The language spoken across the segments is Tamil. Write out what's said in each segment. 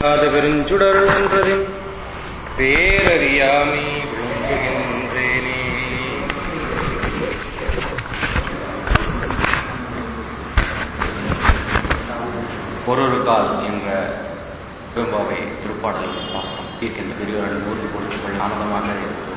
அது பெருஞ்சுடர் ஒன்றதின் பேரறியாமை விளங்குகின்றேனே பொருள் கால் என்ற பெரும்பாவை திருப்பாடல் வாசனம் தீர்க்கின்ற பெரியவர்கள் ஊருக்கு கொடுத்துக்கொள் ஆனந்தமாக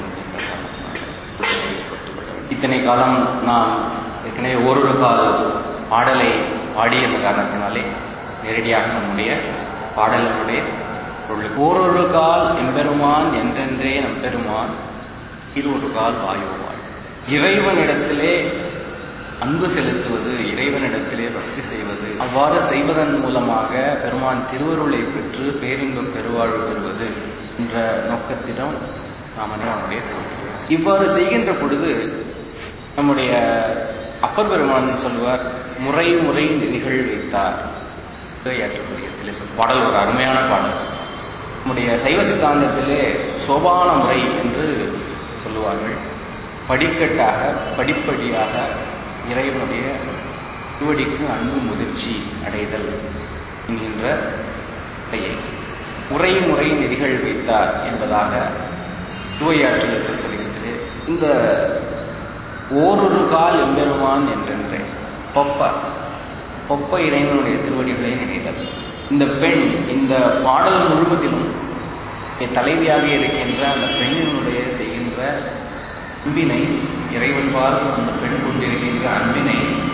இத்தனை காலம் நான் ஏற்கனவே ஓரொரு கால் பாடலை பாடிய காரணத்தினாலே நேரடியாக நம்முடைய பாடல்களுடைய பொருள் ஓரொரு கால் எம்பெருமான் என்றென்றே நம்பெருமான் இருவொரு கால் வாயோவாய் இறைவனிடத்திலே அன்பு செலுத்துவது இறைவனிடத்திலே பக்தி செய்வது அவ்வாறு செய்வதன் மூலமாக பெருமான் திருவருளை பெற்று பேரின்பம் பெருவாழ்வு பெறுவது என்ற நோக்கத்திடம் நாம் நம்முடைய இவ்வாறு செய்கின்ற பொழுது நம்முடைய அப்பர் பெருமான் சொல்வார் முறை முறை நிதிகள் வைத்தார் ஏற்றக்கூடியத்திலே சொல் பாடல் ஒரு அருமையான பாடல் நம்முடைய சைவ சித்தாந்தத்திலே சோபான முறை என்று சொல்லுவார்கள் படிக்கட்டாக படிப்படியாக இறைவனுடைய திருவடிக்கு அன்பு முதிர்ச்சி அடைதல் என்கின்ற நிலையை முறை முறை நெறிகள் வைத்தார் என்பதாக திருவையாற்றில் திருப்பதிகத்திலே இந்த ஓரொரு கால் எம்பெருமான் என்றென்றே பொப்ப பொப்ப இறைவனுடைய திருவடிகளை நினைத்தல் இந்த பெண் இந்த பாடல் முழுவதிலும் தலைவியாக இருக்கின்ற அந்த பெண்ணினுடைய செய்கின்ற அன்பினை இறைவன் பார்த்து அந்த பெண் கொண்டிருக்கின்ற அன்பினை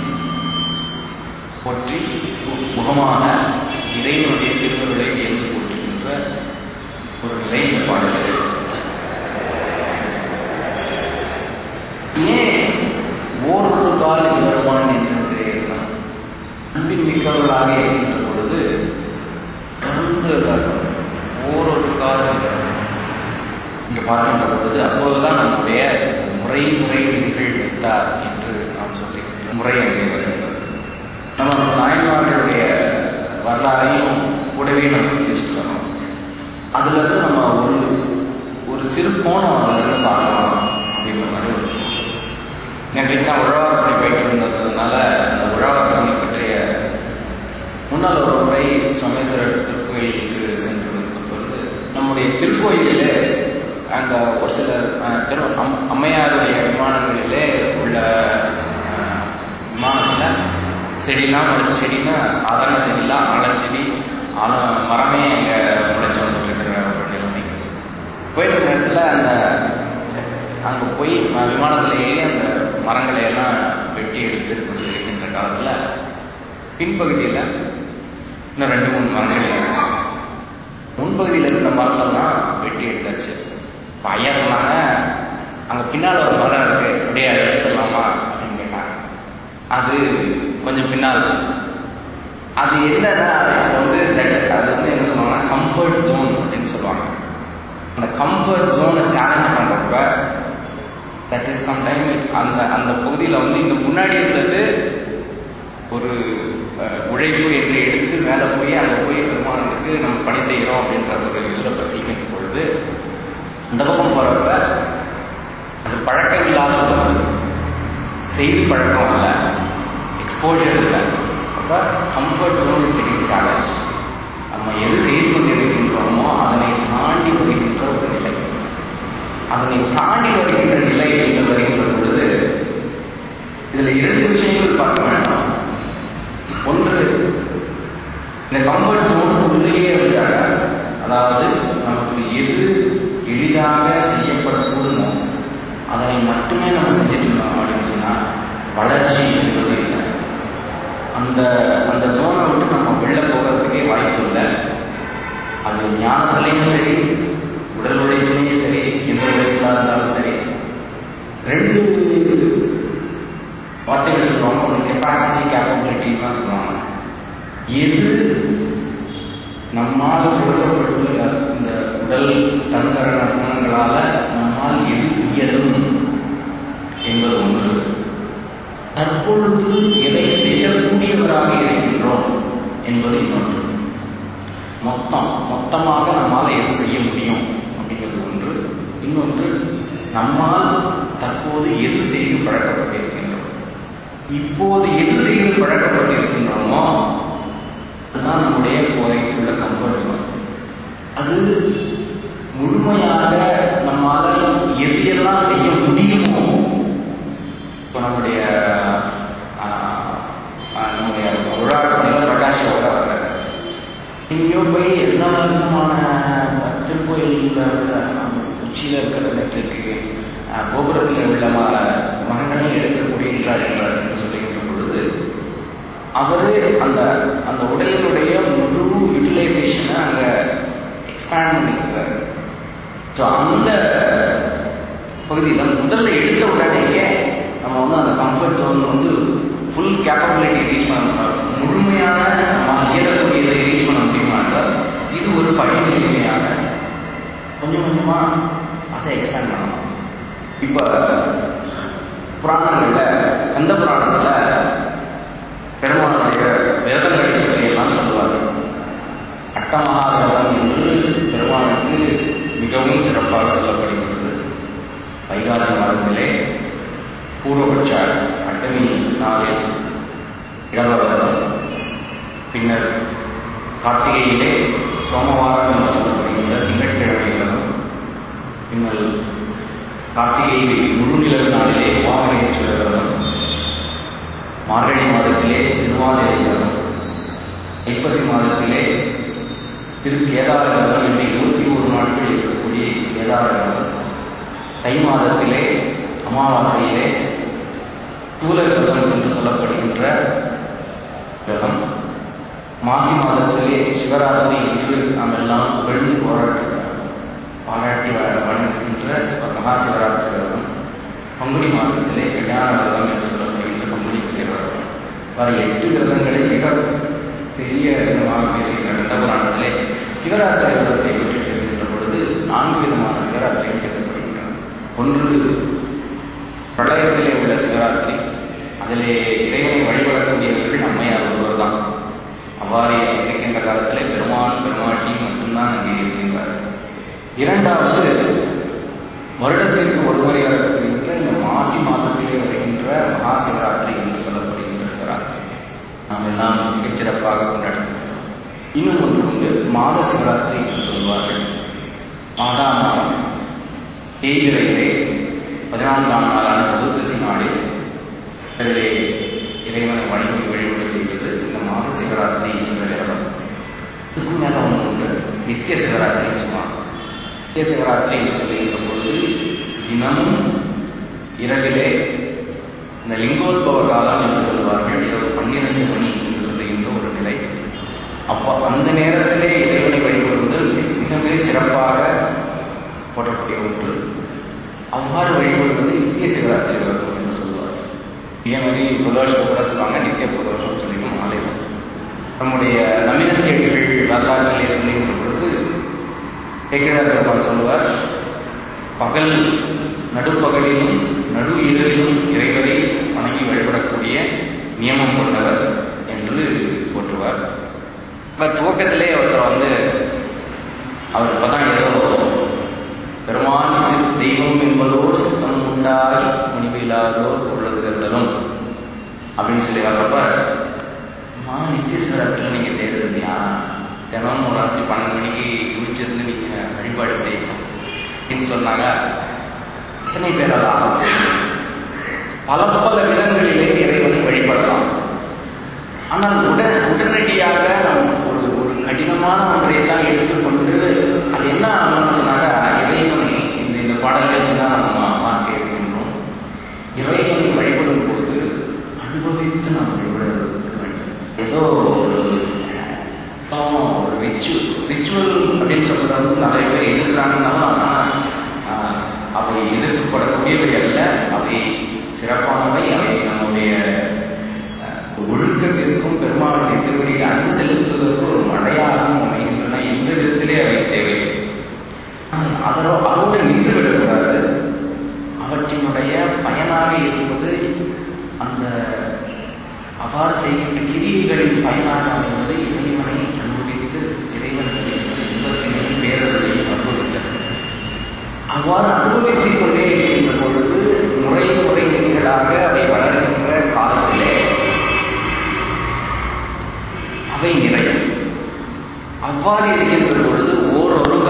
போற்றி முகமாக இறைவனுடைய திருவருளை எழுந்து போற்றுகின்ற ஒரு நிலை இந்த பாடலில் ஏன் ஓரொரு கால் வருவான் என்று அன்பின் மிக்கவர்களாக இருக்கின்ற பொழுது தொடர்ந்து ஓரொரு கால் இங்கு பார்க்கின்ற பொழுது அப்போதுதான் நம்முடைய முறை முறை விதிகள் வைத்தார் என்று நாம் சொல்லுகின்ற முறை அங்கே வருகிறது நம்ம நாயன்மார்களுடைய வரலாறையும் கூடவே நம்ம சிந்திச்சுட்டு வரோம் அதுல இருந்து நம்ம ஒரு ஒரு சிறு கோணம் அதுல இருந்து பார்க்கலாம் அப்படின்ற மாதிரி ஒரு நேற்றைக்கு நான் உழவார் பணி போயிட்டு இருந்ததுனால அந்த உழவார் பணி பற்றிய முன்னால் ஒரு முறை சமேஸ்வரர் திருக்கோயிலுக்கு சென்று இருக்கும் பொழுது நம்முடைய திருக்கோயிலில் அங்கே ஒரு சில பெரு அம்மையாருடைய விமானங்களிலே உள்ள விமானத்தில் செடியெல்லாம் முளைச்ச செடின்னா சாதாரண செடியெல்லாம் ஆழச்செடி ஆழ மரமே அங்கே முளைச்சி வந்துட்டு இருக்கிற ஒரு நிலைமை போயிருக்க நேரத்தில் அந்த அங்கே போய் விமானத்திலேயே அந்த மரங்களை எல்லாம் வெட்டி எடுத்து கொண்டு இருக்கின்ற காலத்தில் பின்பகுதியில் இன்னும் ரெண்டு மூணு மரங்கள் முன்பகுதியில் இருக்கிற மரத்தெல்லாம் வெட்டி எடுத்தாச்சு ஐயா சொன்னாங்க அங்க பின்னால் ஒரு மரம் இருக்கு அப்படியே அதை எடுத்துடலாமா அப்படின்னு கேட்டாங்க அது கொஞ்சம் பின்னால் அது என்னன்னா வந்து அது வந்து என்ன சொல்லுவாங்கன்னா கம்ஃபர்ட் ஜோன் அப்படின்னு சொல்லுவாங்க அந்த கம்ஃபர்ட் ஜோனை சேலஞ்ச் பண்றப்ப தட் இஸ் சம்டைம் அந்த அந்த பகுதியில் வந்து இந்த முன்னாடி இருந்தது ஒரு உழைப்பு என்று எடுத்து மேலே போய் அங்கே போய் பெருமானுக்கு நம்ம பணி செய்கிறோம் அப்படின்ற ஒரு இதில் பசிக்கும் பொழுது இந்த பக்கம் போறப்ப அது பழக்கம் இல்லாத ஒரு செய்தி பழக்கம் அல்ல எக்ஸ்போஜர் இல்லை அப்ப comfort zone is very challenge நம்ம எது செய்து கொண்டிருக்கின்றோமோ அதனை தாண்டி வருகின்ற ஒரு நிலை அதனை தாண்டி வருகின்ற நிலை என்று வருகின்ற பொழுது இதுல இரண்டு விஷயங்கள் பார்க்க வேண்டாம் ஒன்று இந்த கம்ஃபர்ட் ஜோனுக்குள்ளேயே இருக்காங்க அதாவது நமக்கு எது எளிதாக செய்யப்படக்கூடுமோ அதனை மட்டுமே நம்ம செஞ்சுட்டு இருந்தோம் அப்படின்னு சொன்னா வளர்ச்சி என்பது இல்லை அந்த அந்த ஜோனை விட்டு நம்ம வெளில போகிறதுக்கே வாய்ப்பு இல்லை அது ஞானத்திலையும் சரி உடல் உழைப்பிலையும் சரி எந்த உழைப்பாக இருந்தாலும் சரி ரெண்டு வார்த்தைகள் சொல்லுவாங்க ஒரு கெப்பாசிட்டி கேப்பபிலிட்டின்னு சொல்லுவாங்க எது நம்மால் கொடுக்கப்பட்டுள்ள இந்த உடல் தன்கரண குணங்களால நம்மால் எது இயலும் என்பது ஒன்று தற்பொழுது எதை செய்யக்கூடியவராக இருக்கின்றோம் என்பது இன்னொன்று மொத்தம் மொத்தமாக நம்மால் எது செய்ய முடியும் அப்படிங்கிறது ஒன்று இன்னொன்று நம்மால் தற்போது எது செய்து பழக்கப்பட்டிருக்கின்றோம் இப்போது எது செய்து பழக்கப்பட்டிருக்கின்றோமோ அதுதான் நம்முடைய கோரைக்கு உள்ள கம்ஃபர்ட் ஜோன் அது முழுமையாக நம்மால எது எல்லாம் செய்ய முடியுமோ இப்போ நம்முடைய ஆஹ், ஆஹ், நம்முடைய உருளாட்டத்தில் பிரகாஷோட வர்றாரு எங்கேயோ போய் எல்லா விதமான திருக்கோயிலில் உள்ள உச்சியில் இருக்கிற நெற்றுக்கு கோபுரத்தில் உள்ள ம- மரங்களை எடுக்கக்கூடியன்றார் என்றார் என்று சொல்லுகின்ற பொழுது அவரு அந்த அந்த உடலினுடைய முழு யூட்டிலைசேஷனை அங்கே எக்ஸ்பேண்ட் பண்ணியிருக்காரு ஸோ அந்த பகுதியில் முதல்ல எடுத்த உடனேயே நம்ம வந்து அந்த கம்ஃபர்ட் ஜோன் வந்து ஃபுல் கேப்பபிலிட்டி ரீச் பண்ண முடியும். முழுமையான நம்ம இயலக்கூடியதை ரீச் பண்ண முடியுமா என்றால் இது ஒரு படிநிலைமையாக கொஞ்சம் கொஞ்சமா அதை எக்ஸ்பேண்ட் பண்ணணும் இப்போ புராணங்கள்ல கந்த புராணத்துல பெருமானுடைய வேதங்களை பற்றியெல்லாம் சொல்லுவார்கள் அட்டமகாரதம் என்று பெருமானுக்கு மிகவும் சிறப்பாக சொல்லப்படுகிறது வைகாசி மாதத்திலே பூர்வபட்ச அட்டமி நாளில் இடவரதம் பின்னர் கார்த்திகையிலே சோமவாரம் என்று சொல்லப்படுகின்ற திங்கட்கிழமை விரதம் பின்னர் கார்த்திகை முழுநிலவு நாளிலே உமாமகேஸ்வர விரதம் மார்கழி மாதத்திலே திருவாதிரை விரதம் ஐப்பசி மாதத்திலே திரு கேதார விரதம் என்று இருபத்தி ஒரு நாட்கள் இருக்கக்கூடிய கேதார விரதம் தை மாதத்திலே அமாவாசையிலே தூல விரதம் என்று சொல்லப்படுகின்ற விரதம் மாசி மாதத்திலே சிவராத்திரி என்று நாம் எல்லாம் புகழ்ந்து போராட்டு பாராட்டி வ- வணங்குகின்ற சிவ- மகா சிவராத்திரி விரதம் பங்குனி மாதத்திலே கல்யாண விரதம் என்று சொல்லப்படுகின்ற பங்குனி உத்திர விரதம் வர எட்டு விரதங்களை மிக பெரிய விதமாக பேசுகின்ற கந்த புராணத்திலே சிவராத்திரி விரதத்தை பற்றி பேசுகின்ற பொழுது நான்கு விதமான சிவராத்திரிகள் பேசப்படுகின்றன ஒன்று பிரளயத்திலே உள்ள சிவராத்திரி அதிலே இறைவனை வழிபடக்கூடியவர்கள் அம்மையார் ஒருவர் தான் அவ்வாறு இருக்கின்ற காலத்திலே பெருமான் பெருமாட்டி மட்டும்தான் அங்கே இருக்கின்றார் இரண்டாவது வருடத்திற்கு ஒருமுறை வரப்படுகின்ற இந்த மாசி மாதத்திலே வருகின்ற மகா சிவராத்திரி என்று சொல்லப்படுகின்ற சிவராத்திரி நாம் எல்லாம் மிகச் சிறப்பாக கொண்டாடுகிறோம் இன்னும் ஒன்று உண்டு மாத சிவராத்திரி என்று சொல்வார்கள் மாதா மாதம் தேய்பிரையிலே பதினான்காம் நாளான சதுர்தசி நாளில் அதிலே இறைவனை வணங்கி வழிபாடு செய்வது இந்த மாத சிவராத்திரி என்ற விரதம் இதுக்கு மேல ஒன்று உண்டு நித்திய சிவராத்திரி சொல்லுவாங்க நித்திய சிவராத்திரி என்று சொல்லுகின்ற பொழுது தினமும் இரவிலே இந்த லிங்கோத்பவ காலம் என்று சொல்வார்கள் இரவு பன்னிரண்டு மணி என்று சொல்லுகின்ற ஒரு நிலை அப்போ அந்த நேரத்திலே இறைவனை வழிபடுவது மிக மிக சிறப்பாக போற்றக்கூடிய ஒன்று அவ்வாறு வழிபடுவது நித்திய சிவராத்திரி விரதம் என்று சொல்வார் இதே மாதிரி பிரதோஷம் கூட சொல்லுவாங்க நித்திய பிரதோஷம் சொல்லிட்டு மாலை நம்முடைய நம்பினக்கேடுகள் வரலாற்றிலே சொல்லுகின்ற பொழுது கேட்கிறார் பெருமாள் சொல்லுவார் பகல் நடுப்பகலிலும் நடு இரவிலும் இறைவரை வணங்கி வழிபடக்கூடிய நியமம் கொண்டவர் என்று போற்றுவார் இப்ப துவக்கத்திலே ஒருத்தர் வந்து அவர் இப்பதான் ஏதோ பெருமான் இது தெய்வம் என்பதோர் சித்தம் உண்டாகி முடிவில்லாதோர் உள்ளது கருதலும் அப்படின்னு சொல்லி வர்றப்ப மா நித்தியஸ்வரத்தில் நீங்க செய்யறது இல்லையா தினம் ஒரு ராத்திரி பன்னெண்டு மணிக்கு குளிச்சிருந்து நீங்க வழிபாடு செய்யணும் அப்படின்னு சொன்னாங்க எத்தனை பேரால் ஆகும் பல பல விதங்களிலே இறைவனை வழிபடலாம் ஆனால் உடன் உடனடியாக நாம் ஒரு ஒரு கடினமான ஒன்றை எல்லாம் எடுத்துக்கொண்டு அது என்ன ஆகும்னு சொன்னாங்க இறைவனை இந்த இந்த பாடல்கள் தான் நம்ம மாற்றி இருக்கின்றோம் இறைவனை வழிபடும் போது அனுபவித்து நாம் வழிபட வேண்டும் ஏதோ ஒரு அஹ், ஒரு ரிச்சுவல் ரிச்சுவல் அப்படின்னு சொல்றது வந்து நிறைய பேர் எதிர்க்கிறாங்கன்னாலும் ஆனால் ஆஹ், அவை எதிர்க்கப்படக்கூடியவை அல்ல அவை சிறப்பானவை அவை நம்முடைய அஹ், ஒழுக்கத்திற்கும் பெருமாளுடைய திருவடியில் அன்பு செலுத்துவதற்கு ஒரு மழையாகவும் அமைகின்றன எந்த விதத்திலே அவை தேவை ஆனால் அதோ அதோடு நின்று விடக்கூடாது அவற்றினுடைய பயனாக இருப்பது அந்த அவ்வாறு செய்கின்ற கிரியைகளின் பயனாக அமைவது இறைவனை அனுபவித்து இறைவன் கிடைத்த இன்பத்தினையும் பேரர்களையும் அனுபவித்தது அவ்வாறு அனுபவித்துக் கொண்டே இருக்கின்ற பொழுது முறை முறைகளாக அவை வளர்கின்ற காலத்திலே அவை நிறையும் அவ்வாறு இருக்கின்ற பொழுது ஓரொரு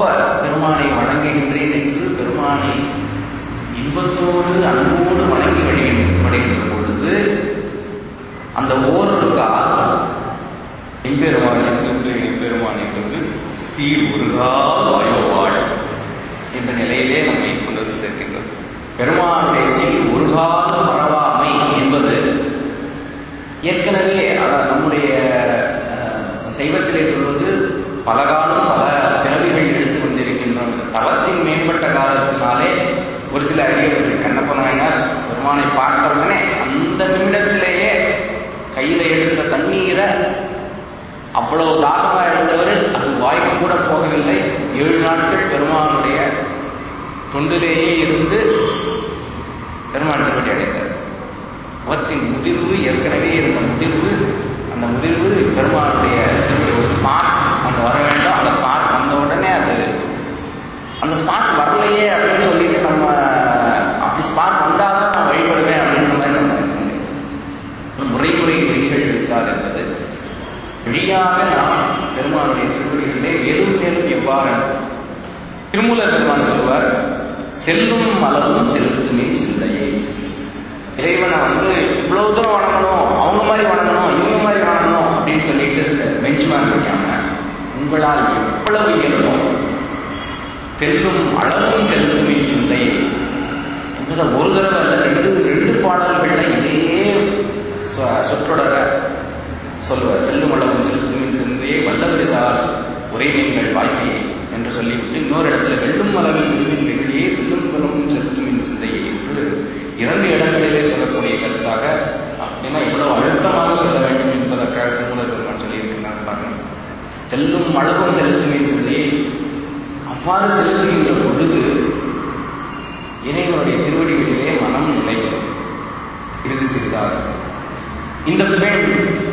ஒப்ப பெருமானை வணங்குகின்றேன் என்று பெருமானை இன்பத்தோடு அன்போடு வணங்கி வழிகின்ற பொழுது அந்த ஓரலுக்கு ஆகும் எம்பெருமான் என்று எம்பெருமான் என்பது சீர் ஒருகால் வாயோவாள் என்ற நிலையிலே நம்மை கொண்டு வந்து சேர்க்கின்றது பெருமானுடைய சீர் ஒருகால மறவாமை என்பது ஏற்கனவே அஹ், நம்முடைய அஹ், சைவத்திலே சொல்வது பல காலம் பல பிறவிகள் எடுத்து வந்திருக்கின்றோம் தவத்தின் மேம்பட்ட காலத்தினாலே ஒரு சில அடியவர்கள் கண்ணப்ப நாயனார் பெருமானை பார்த்த உடனே அந்த நிமிடத்திலேயே கையில எடுத்த தண்ணீரை அவ்வளவு தாகமா இருந்தவர் அது வாய்க்கு கூட போகவில்லை ஏழு நாட்கள் பெருமானுடைய தொண்டிலேயே இருந்து பெருமான் திருவடி அடைந்தார் அவத்தின் முதிர்வு ஏற்கனவே இருந்த முதிர்வு அந்த முதிர்வு பெருமானுடைய திருவடி ஒரு ஸ்மார்ட் அந்த வர வேண்டும் அந்த ஸ்மார்ட் வந்த உடனே அது அந்த ஸ்மார்ட் வரலையே அப்படின்னு சொல்லிட்டு நம்ம அப்படி ஸ்மார்ட் வந்தாதான் நான் வழிபடுவேன் அப்படின்ற மாதிரி நம்ம இருக்க முடியும் முறை முறை வழிகள் வைத்தார் என்பது வழியாக நாம் பெருமானுடைய திருவடிகளிலே மேலும் மேலும் எவ்வாறு திருமூல பெருமான் சொல்லுவார் செல்லும் அளவும் செலுத்துமே சிந்தையே இறைவனை வந்து இவ்வளவு தூரம் வணங்கணும் அவங்க மாதிரி வணங்கணும் இவங்க மாதிரி வணங்கணும் அப்படின்னு சொல்லிட்டு பெஞ்ச் மார்க் வைக்காம உங்களால் எவ்வளவு இயலுமோ செல்லும் அளவும் செலுத்துமே சிந்தையே என்பதை ஒரு தடவை அல்ல ரெண்டு ரெண்டு பாடல்கள்ல இதே சொ- சொற்றொடர சொல்லுவார் செல்லும் அளவும் செலுத்துமின் சிந்தையே வல்லவரிசார் உரை நீங்கள் வாய்மையே என்று சொல்லிவிட்டு இன்னொரு இடத்துல வெல்லும் அளவில் விடுவின் வெகுளியே செல்லும் அளவும் செலுத்துமின் சிந்தையே என்று இரண்டு இடங்களிலே சொல்லக்கூடிய கருத்தாக அப்படின்னா இவ்வளவு அழுத்தமாக சொல்ல வேண்டும் என்பதற்காக திருமூலர் பெருமான் சொல்லியிருக்கிறார் பாருங்க செல்லும் அளவும் செலுத்துமின் சிந்தையே அவ்வாறு செலுத்துகின்ற பொழுது இறைவனுடைய திருவடிகளிலே மனம் நிலைக்கும் இறுதி செய்தார் இந்த பெண்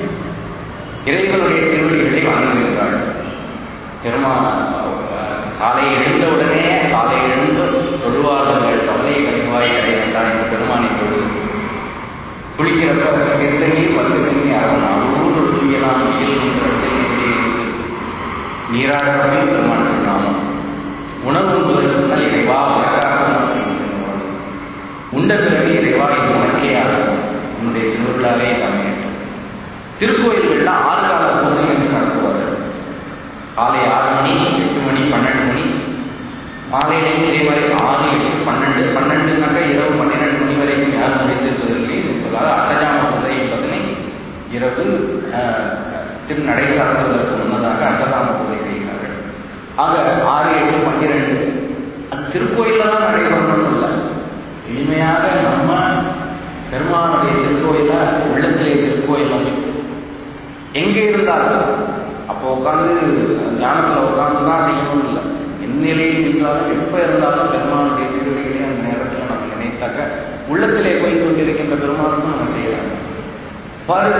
இறைவனுடைய திருவடிகளை வணங்குகிறாள் பெருமா காலை எழுந்தவுடனே காலை எழுந்து தொழுவார்கள் கவலை கனிவாய் கடை வேண்டாம் என்று பெருமானை தொழு குளிக்கிறப்ப எத்தனையும் வந்து செஞ்சு அவன் அவரோடு தூயலாம் இயல் செஞ்சு நீராடப்படும் பெருமான் திருநாமம் உணவு உண்பதற்கு இறைவா உனக்காக உணவு உண்ணுகிறோம். உண்ட பிறகு இறைவா இது உனக்கே ஆகும் உன்னுடைய திருவிழாவே தமிழட்டும் திருக்கோயில்கள்ல ஆறு கால பூசை என்று நடத்துவார்கள் காலை ஆறு மணி எட்டு மணி பன்னெண்டு மணி மாலையிலையும் இதே மாதிரி ஆறு எட்டு பன்னெண்டு பன்னெண்டுனாக்கா இரவு பன்னிரெண்டு மணி வரைக்கும் யாரும் முடித்திருப்பதில்லை என்பதால் அட்டஜாம பூஜை என்பதனை இரவு அஹ், திருநடை சார்ந்ததற்கு முன்னதாக அட்டதாம பூஜை செய்கிறார்கள் ஆக ஆறு எட்டு பன்னிரெண்டு அது திருக்கோயில தான் நடைபெறணும் இல்லை எளிமையாக நம்ம பெருமானுடைய திருக்கோயில உள்ளத்திலே திருக்கோயில் அமைப்பு எங்கே இருந்தாலும் அப்போ உட்காந்து தியானத்துல உட்காந்து தான் செய்யணும் இல்லை எந்த நிலையில் இருந்தாலும் எப்ப இருந்தாலும் பெருமானுடைய திருவடிகளே அந்த நேரத்தில் நம்ம நினைத்தாக்க உள்ளத்திலே போய் கொண்டிருக்கின்ற பெருமானுக்கும் நம்ம செய்யறாங்க பாரு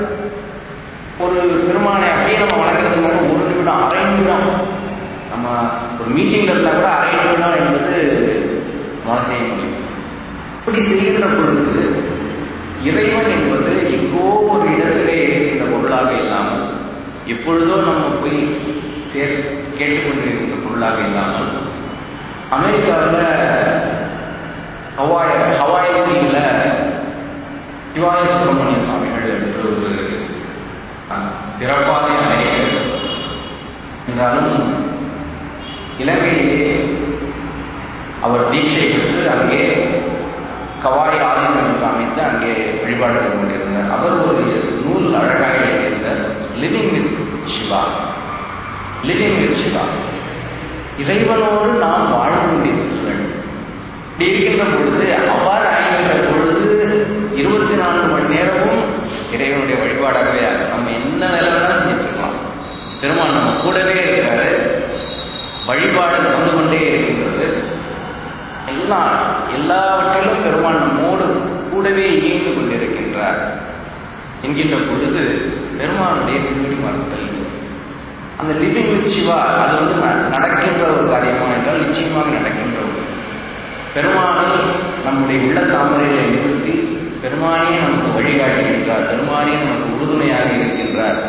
ஒரு பெருமானை அப்படியே நம்ம வணங்குறதுனால ஒரு நிமிடம் அரை நிமிடம் நம்ம ஒரு மீட்டிங்ல இருந்தா கூட அரை நிமிடம் என்பது நம்மளால செய்ய முடியும் இப்படி செய்கின்ற பொழுது இறைவன் என்பது எங்கோ ஒரு இடத்திலே இருக்கின்ற பொருளாக இல்லாமல் எப்பொழுதோ நம்ம போய் சேர் கேட்டுக்கொண்டிருக்கின்ற பொருளாக இல்லாமல் அமெரிக்காவில் ஹவாய் ஹவாய் தீவில் சிவாய சுப்பிரமணிய சுவாமிகள் என்று ஒரு அஹ், பிறப்பாத அநேகர் என்றாலும் இலங்கையிலே அவர் தீட்சை பெற்று அங்கே கவாய் ஆலயம் என்று அமைத்து அங்கே வழிபாடு செய்து கொண்டிருந்தார் அவர் ஒரு நூல் அழகாக எழுதியிருந்தார் living with Shiva living with Shiva இறைவனோடு நாம் வாழ்ந்து கொண்டிருக்கிறோம் இப்படி இருக்கின்ற பொழுது அவ்வாறு ஆகின்ற பொழுது இருபத்தி நான்கு மணி நேரமும் இறைவனுடைய வழிபாடாகவே ஆகும். நம்ம என்ன வேலை வேணாலும் செஞ்சுக்கலாம் பெருமான் நம்ம கூடவே இருக்கிறாரு வழிபாடு நடந்து கொண்டே இருக்கின்றது எல்லாம் எல்லாவற்றிலும் பெருமான் நம்மோடு கூடவே இயங்கி கொண்டிருக்கின்றார் என்கின்ற பொழுது பெருமானுடைய திருவடி மறுத்தல் அந்த லிவிங் வித் சிவா அது வந்து ந- நடக்கின்ற ஒரு காரியமா என்றால் நிச்சயமாக நடக்கின்ற ஒரு பெருமானை நம்முடைய உள்ள தாமரையில நிறுத்தி பெருமானே நமக்கு வழிகாட்டுகின்றார் பெருமானே நமக்கு உறுதுணையாக இருக்கின்றார்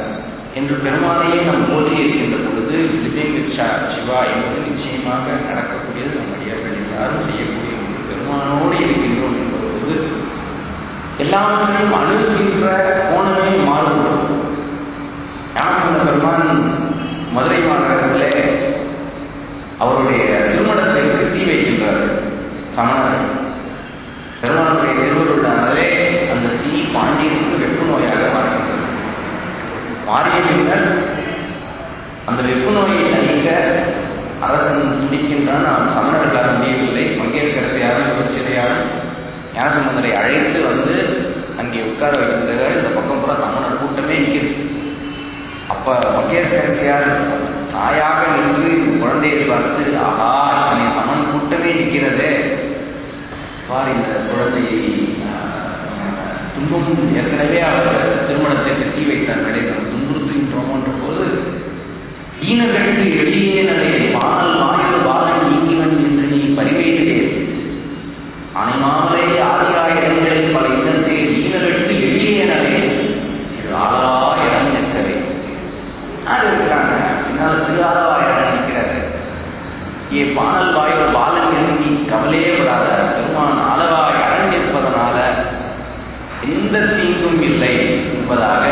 என்று பெருமானையே நம் போதி இருக்கின்ற பொழுது லிவிங் சிவா என்பது நிச்சயமாக நடக்கக்கூடியது நம் அடியார்கள் எல்லாரும் செய்யக்கூடிய ஒன்று பெருமானோடு இருக்கின்றோம் என்பது எல்லாவற்றையும் அணுகுகின்ற கோணமே மாறுபடும் ஞானசம்பந்த பெருமான் மதுரை மாநகரத்திலே அவருடைய திருமணத்திற்கு தீ வைக்கின்றார் சமணர் பெருமானுடைய திருவருளானதே அந்த தீ பாண்டியனுக்கு வெப்பு நோயாக மாறுகின்றது மாறிய பின்னர் அந்த வெப்பு நோயை தணிக்க அரசன் துடிக்கின்றான் அவன் சமணர்களாக முடியவில்லை பங்கேற்கிறதையாரும் விபச்சிதையாரும் ஞானசம்பந்தரை அழைத்து வந்து அங்கே உட்கார வைக்கின்றார் இந்த பக்கம் பூரா சமணர் கூட்டமே நிற்கிறது அப்ப பங்கேற்கரசியார் தாயாக நின்று இந்த குழந்தையை பார்த்து ஆஹா இத்தனை சமன் கூட்டமே நிற்கிறதே பார் இந்த குழந்தையை துன்பம் ஏற்கனவே அவர் திருமணத்திற்கு தீ வைத்தார்களே நாம் துன்புறுத்துகின்றோமோன்ற போது ஈனகட்டு எளியேனலே பாடல் வாயில் பாலன் நீங்கிவன் என்று நீ பரிவேகிறேன் அனைமாமலே ஆதியாயிரங்களில் பல இன்னத்தே ஈனகட்டு எளியேனலே திரு ஆளாயிரம் நிற்கவே யார் இருக்கிறாங்க பின்னால் திரு ஆளாயிரம் நிற்கிறாரு ஏ பாடல் வாயில் பாலன் என்று நீ கவலையே படாத பெருமான் ஆளவாய் அரண் இருப்பதனால எந்த தீங்கும் இல்லை என்பதாக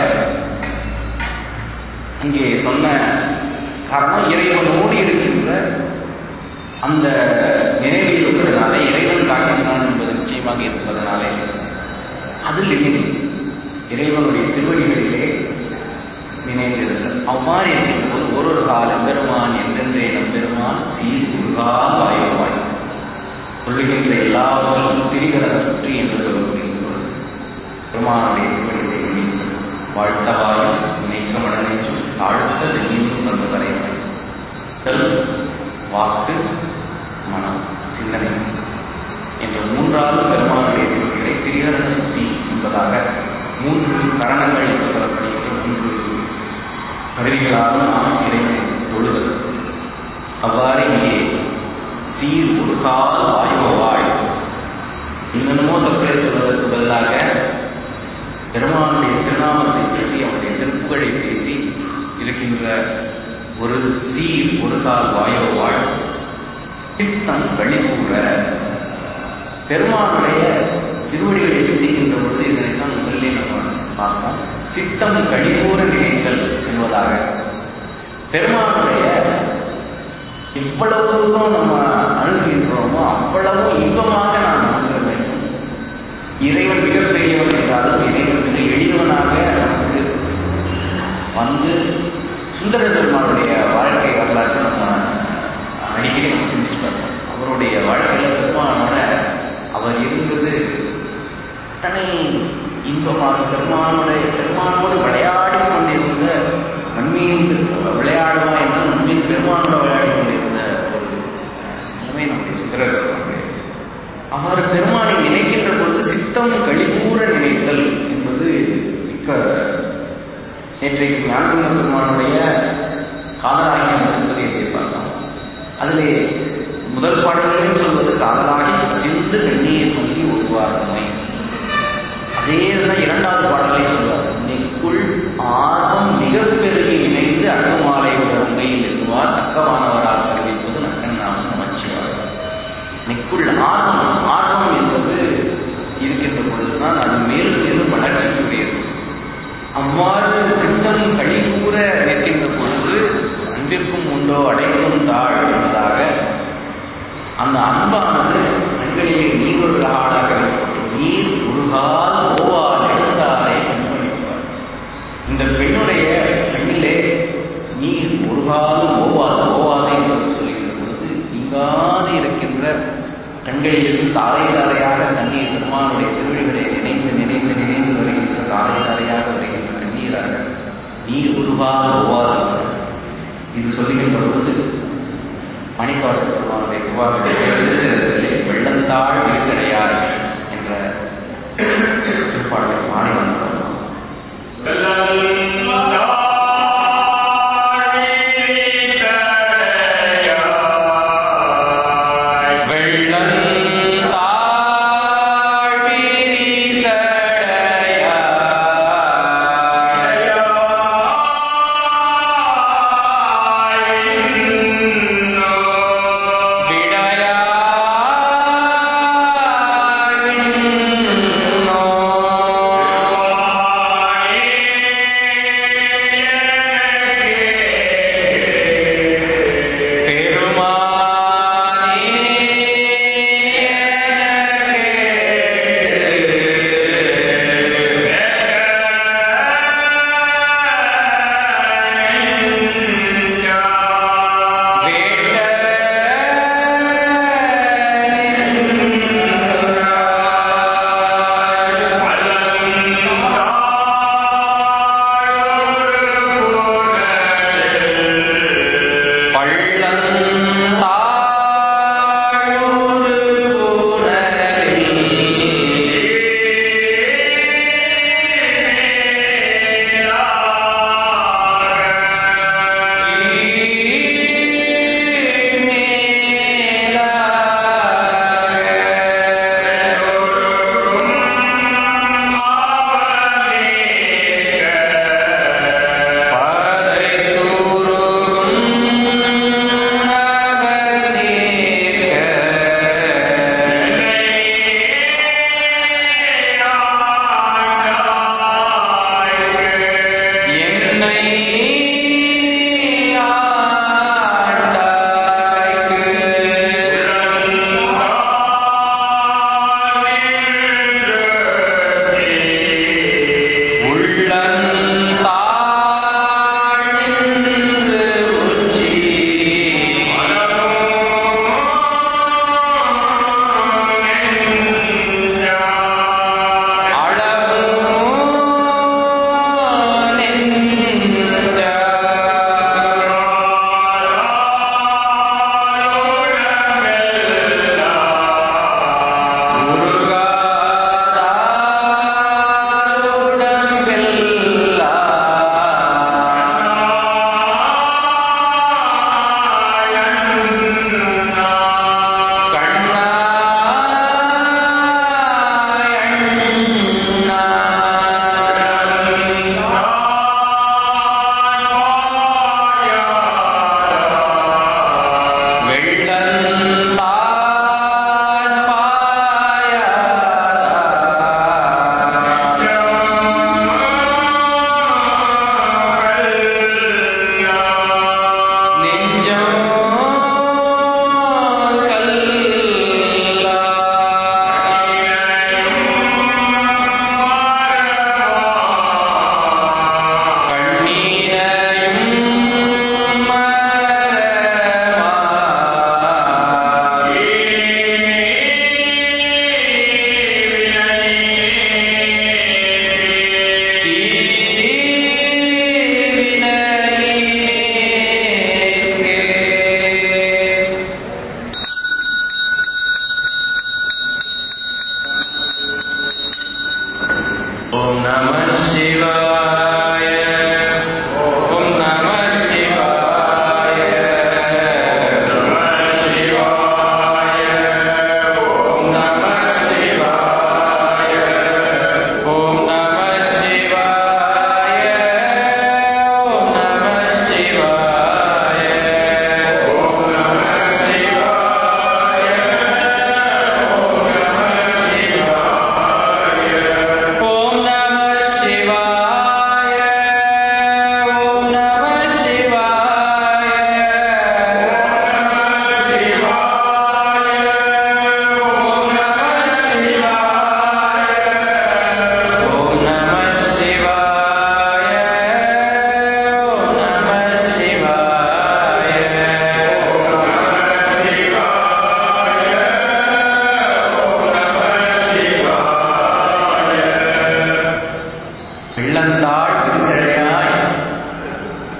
இங்கே சொன்ன காரணம் இறைவனோடு இருக்கின்ற அந்த நினைவு இருப்பதனாலே இறைவன் காக்கின்றான் என்பது நிச்சயமாக இருப்பதனாலே அது லிமிட் இறைவனுடைய திருவடிகளிலே நினைந்திருத்தல் அவ்வாறு இருக்கின்ற போது ஒரு ஒரு காலம் பெருமான் எந்தெந்த இடம் பெருமான் சீர் உருகா வாயுவாய் கொள்ளுகின்ற எல்லாவற்றிலும் திரிகர சுற்றி என்று சொல்லக்கூடிய பொழுது பெருமானுடைய திருவடிகளை நினைத்து வாழ்த்தவாயும் நினைக்க மடனேச்சும் தாழ்த்த செல்லியும் வந்த தலைவரை வாக்கு மனம் சிந்தனை என்ற மூன்றாவது பெருமானுடைய திருவடிகளை திரிகரண சுத்தி என்பதாக மூன்று கரணங்கள் என்று சொல்லப்படுகின்ற மூன்று கருவிகளாலும் நாம் இறைவனை தொழுவது அவ்வாறு இங்கே சீர் ஒரு கால் வாயோ வாழ் இன்னமுமோ சொற்களை சொல்வதற்கு பதிலாக பெருமானுடைய திருநாமத்தை பேசி அவனுடைய திருப்புகழை பேசி இருக்கின்ற ஒரு சீர் ஒரு கால் வாயோ வாழ் சித்தம் வழிகூற பெருமானுடைய திருவடிகளை சிந்திக்கின்ற பொழுது இதனைத்தான் முதலிலே நம்ம பார்த்தோம் சித்தம் கழிகூற நினைத்தல் என்பதாக பெருமானுடைய எவ்வளவு தூரம் நம்ம அணுகின்றோமோ அவ்வளவு இன்பமாக நாம் அணுக வேண்டும் இறைவன் மிகப்பெரியவன் என்றாலும் இறைவன் மிக எளியவனாக நமக்கு வந்து சுந்தர பெருமானுடைய வாழ்க்கை வரலாற்று நம்ம அடிக்கடி நம்ம சிந்திச்சு பார்ப்போம் அவருடைய வாழ்க்கையில பெருமானோட அவர் இருந்தது தனி இன்பமாக பெருமானுடைய பெருமானோடு விளையாடி கொண்டிருந்த மண்மீன் விளையாடுவா என்று மண்மீன் பெருமானோட விளையாடி கொண்டிருந்த ஒரு நிலைமை நம்முடைய சுந்தரர் அவர் பெருமானை நினைக்கின்ற பொழுது சித்தம் கழிகூற நினைத்தல் என்பது மிக்க நேற்றைக்கு ஞானந்த பெருமானுடைய காதலாகியம் என்பதை எப்படி பார்த்தோம் அதிலே முதல் பாடல்களையும் சொல்வது காதலாகி சிந்து கண்ணீர் மல்லி ஒருவார்மை அதே தான் இரண்டாவது பாடலை சொல்வார் நெக்குள் ஆர்வம் மிக பெருகி இணைந்து அணுமாலையோட உண்மையில் இருக்குவார் தக்கமானவராக அறிவிப்பது நக்கன் நாமம் நமச்சிவார் நெக்குள் ஆர்வம் ஆர்வம் என்பது இருக்கின்ற பொழுதுதான் அது மேலும் மேலும் வளர்ச்சிக்குரியது அவ்வாறு சித்தம் கழிகூற நிற்கின்ற பொழுது அன்பிற்கும் உண்டோ அடைக்கும் தாழ் என்பதாக அந்த அன்பானது கண்களிலே நீர் ஒரு ஆடாக நீர் உருகால் ஓவால் எழுந்தாலே கண்மணிப்பார் இந்த பெண்ணுடைய கண்ணிலே நீர் உருகால் ஓவாது ஓவாது என்று சொல்கின்ற பொழுது இங்காது இருக்கின்ற கண்களிலிருந்து தாரை தாரையாக தண்ணீர் பெருமானுடைய திருவிழிகளை நினைந்து நினைந்து நினைந்து வருகின்ற தாரை தாரையாக வருகின்ற கண்ணீராக நீர் உருகால் ஓவாது இது சொல்லுகின்ற பொழுது மணிக்காச பெருமானுடைய திருவாசலை திருச்சிறத்திலே வெள்ளந்தாள் விரிசடையார் என்ற திருப்பாடலை பாடி வந்தார் வெள்ளந்தாள் விரிசடையார்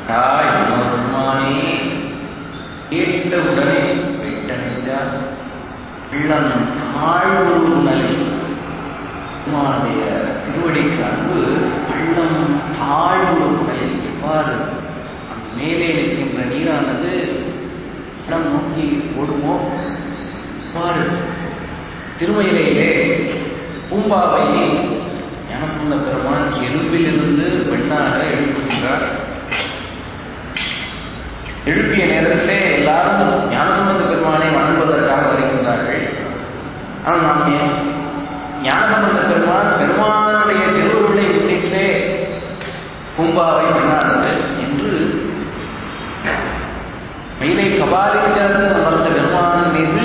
தாய் பெருமானே கேட்டவுடனே வெட்டணிச்சா உள்ளம் தாழ்வு உணலை பெருமானுடைய திருவடிக்கு அன்பு உள்ளம் தாழ்வு உணலை எவ்வாறு அந்த மேலே இருக்கின்ற நீரானது இடம் நோக்கி ஓடுமோ எவ்வாறு திருமயிலையிலே பூம்பாவை ஞானசந்த பெருமான் எறும்பிலிருந்து பெண்ணாக எழுப்புகின்றார் எழுப்பிய நேரத்திலே எல்லாரும் ஞானசம்பந்த பெருமானை வணங்குவதற்காக வருகின்றார்கள் ஆனால் நாம் ஏன் ஞானசம்பந்த பெருமான் பெருமானுடைய திருவுருளை முன்னிட்டே பூம்பாவை பெண்ணானது என்று மயிலை கபாலீச்சரன் அமர்ந்த பெருமான் மீது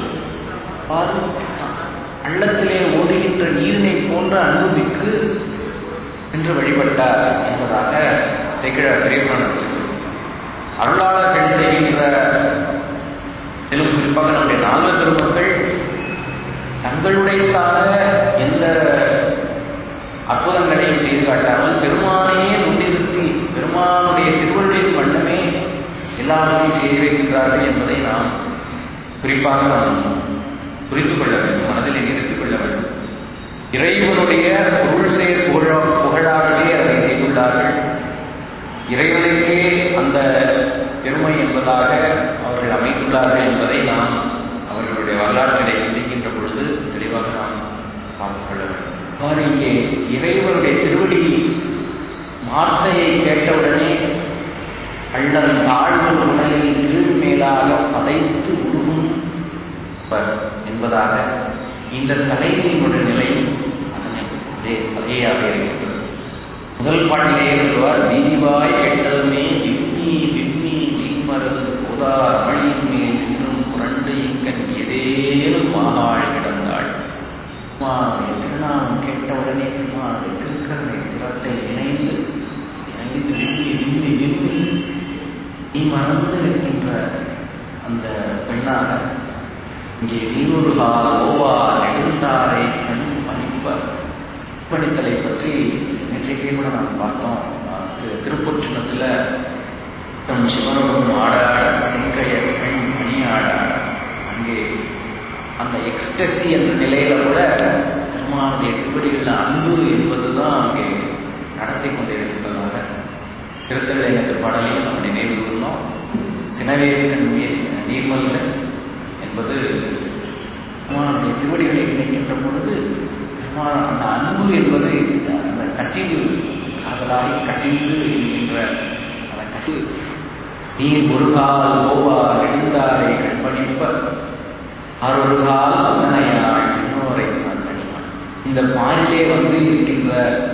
பாரு அள்ளத்திலே ஓடுகின்ற நீரினை போன்ற அனுபவிக்கு என்று வழிபட்டார் என்பதாக சேக்கிழார் பெரியபுராணத்தில் சொல்லுவார் அருளாளர்கள் செய்கின்ற மேலும் குறிப்பாக நம்முடைய நாலு பெருமக்கள் தங்களுடையதான எந்த அற்புதங்களையும் செய்து காட்டாமல் பெருமானையே முன்னிறுத்தி பெருமானுடைய திருவள்ளின் வண்ணமே எல்லாவற்றையும் செய்து வைக்கின்றார்கள் என்பதை நாம் குறிப்பாக நாம் புரிந்து கொள்ள வேண்டும் மனதில் நிறுத்திக் கொள்ள வேண்டும் இறைவனுடைய பொருள் செயல் புகழ புகழாகவே அதை செய்துள்ளார்கள் இறைவனுக்கே அந்த பெருமை என்பதாக அவர்கள் அமைத்துள்ளார்கள் என்பதை நாம் அவர்களுடைய வரலாற்றிலே சிந்திக்கின்ற பொழுது தெளிவாக நாம் பார்த்துக் கொள்ள வேண்டும் அவ்வாறு இங்கே இறைவனுடைய திருவடி வார்த்தையை கேட்டவுடனே அள்ளன் தாழ்வு உணலில் கீழ் மேலாக பதைத்து உருகும் என்பதாக இந்த தலைவியினுடைய நிலை அதனை அதே அதேயாக இருக்கின்றது முதல் பாட்டிலேயே சொல்வார் நீதிவாய் கெட்டதுமே விம்மி விம்மி நீமருந்து போதார் அமளியின் மேல் இன்னும் புரண்டு இங்கன் ஏதேனும் மாகாள் கிடந்தாள் பெருமானுடைய திருநாமம் கேட்டவுடனே பெருமானுடைய திருக்கரணை திறத்தை இணைந்து இணைந்து விம்மி விம்மி விம்மி நீ மறந்து இருக்கின்ற அந்த பெண்ணாக இங்கே நீரொரு கால ஓவா நெடுந்தாரை கண் பணிப்ப பணித்தலை பற்றி நேற்றைக்கே கூட நாம் பார்த்தோம் திருப்பொற்றினத்தில் தம் சிவனும் ஆடாட செங்கைய பெண் பணியாட அங்கே அந்த எக்ஸ்டசி என்ற நிலையில கூட பெருமானுடைய திருப்படிகளில் அன்பு என்பதுதான் அங்கே நடத்தி கொண்டிருக்கின்றதாக திருத்தவிலை பாடலையும் நம்ம நினைவு கூர்ந்தோம் சினவேரி நீர் நீர்மல்ல என்பது பெருமானுடைய திருவடிகளை நினைக்கின்ற பொழுது பெருமான் அந்த அன்பு என்பது அந்த கசிவு காதலாகி கசிந்து என்கின்ற அந்த கசிவு நீர் ஒரு கால் ஓவா நெடுந்தாரை கண்பணிப்ப அறொரு கால் வந்தனையாள் இன்னோரை நான் பணிப்பான் இந்த பாரிலே வந்து இருக்கின்ற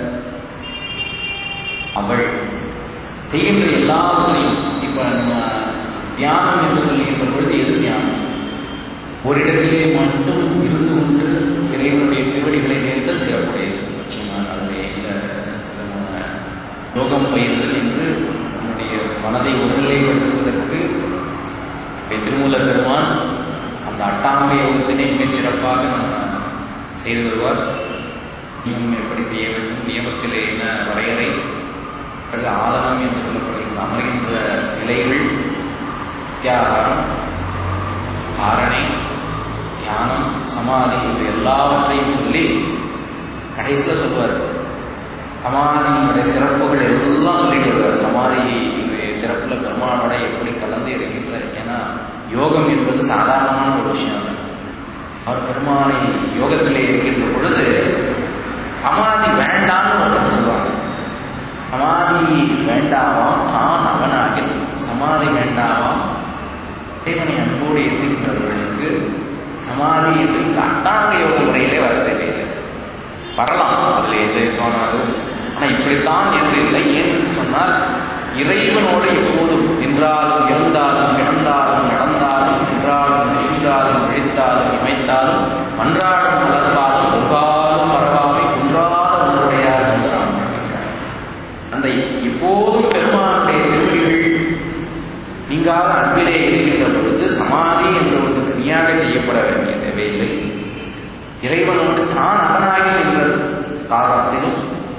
அவள் செய்கின்ற எல்லாவற்றையும் இப்ப நம்ம தியானம் என்று சொல்லுகின்ற பொழுது எது தியானம் ஒரு இடத்திலே மட்டும் இருந்து கொண்டு இறைவனுடைய திருவடிகளை நேர்ந்தல் சிறப்புடையது நிச்சயமாக அதில் எந்த விதமான யோகம் பயிர்தல் என்று நம்முடைய மனதை ஒருநிலைப்படுத்துவதற்கு திருமூல பெருமான் அந்த அட்டாங்க யோகத்தினை மிகச் சிறப்பாக நம்ம செய்து வருவார் நியமம் எப்படி செய்ய வேண்டும் நியமத்திலே என்ன வரையறை அல்லது ஆதனம் என்று சொல்லப்படுகின்ற அமர்கின்ற நிலைகள் தியாகாரம் காரணை தியானம் சமாதி என்று எல்லாவற்றையும் சொல்லி கடைசியில் சொல்வார் சமாதியினுடைய சிறப்புகள் எல்லாம் சொல்லிட்டு வருவார் சமாதியினுடைய சிறப்புல பெருமானோட எப்படி கலந்து இருக்கின்ற ஏன்னா யோகம் என்பது சாதாரணமான ஒரு விஷயம் அல்ல அவர் பெருமானை யோகத்திலே இருக்கின்ற பொழுது சமாதி வேண்டாம்னு ஒருத்தர் சொல்லுவாங்க சமாதி வேண்டாமாம் தான் அவனாகில் சமாதி வேண்டாமாம் இறைவனை அன்போடு எத்துகின்றவர்களுக்கு சமாதி என்று அட்டாங்க யோக முறையிலே வர தேவையில்லை வரலாம் அதில் எது தோணாது ஆனால் இப்படித்தான் என்று இல்லை ஏன் என்று சொன்னால் இறைவனோடு எப்போதும் நின்றாலும் எழுந்தாலும் கிடந்தாலும் நடந்தாலும் நின்றாலும் எழுந்தாலும் விழித்தாலும் இமைத்தாலும் மன்றாடும் மலர்பாலும் ஒருபாலும் மறவாமை குன்றாத உணர்வுடையார் என்றான் அந்த எப்போதும் பெருமானுடைய திருவடிகள் நீங்காத அன்பிலே இருக்கின்ற பொழுது சமாதி என்ற ஒரு தனியாக செய்யப்பட வேண்டிய தேவையில்லை இறைவனோடு தான் அவனாகி என்ற காலத்திலும்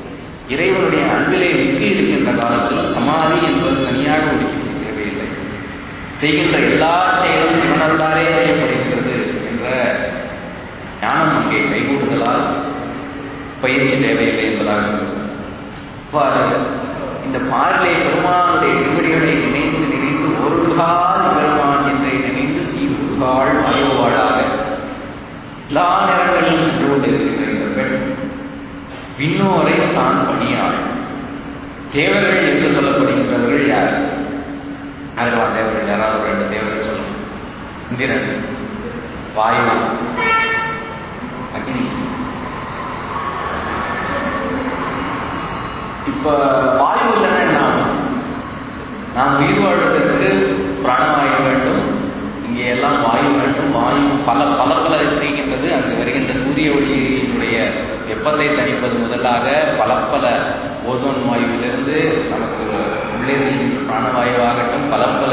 இறைவனுடைய அன்பிலே மிக்கு இருக்கின்ற காலத்தில் சமாதி என்பது தனியாக ஒதுக்கி தேவையில்லை செய்கின்ற எல்லா செயலும் சிவனருளாலே செய்யப்படுகின்றது என்ற ஞானம் அங்கே கைகூடுதலால் பயிற்சி தேவையில்லை என்பதாக சொல்லுவார் இவ்வாறு இந்த பாரிலே பெருமானுடைய திருவடிகளை நினைந்து நினைந்து ஒருகால் பெருமான் என்றை நினைந்து சீர்காள் மயோவாளாக எல்லா நேரங்களிலும் சென்று கொண்டிருக்கின்ற இந்த பெண் விண்ணோரை தான் பணியாள் தேவர்கள் என்று சொல்லப்படுகின்றவர்கள் யார் யாரெல்லாம் தேவர்கள் யாராவது ஒரு ரெண்டு தேவர்கள் சொல்லணும் இந்திரன் வாயு அக்னி இப்ப வாயு இல்லைன்னா என்ன ஆகும் நாம் உயிர் வாழ்வதற்கு பிராணவாயு வேண்டும் இங்கே எல்லாம் வாயு வேண்டும் வாயு பல பல பல செய்கின்றது அங்கு வருகின்ற சூரிய ஒளியினுடைய வெப்பத்தை தணிப்பது முதலாக பல பல ஓசோன் வாயுவிலிருந்து நமக்கு உள்ளே செல்கின்ற பிராணவாயுவாகட்டும் பல பல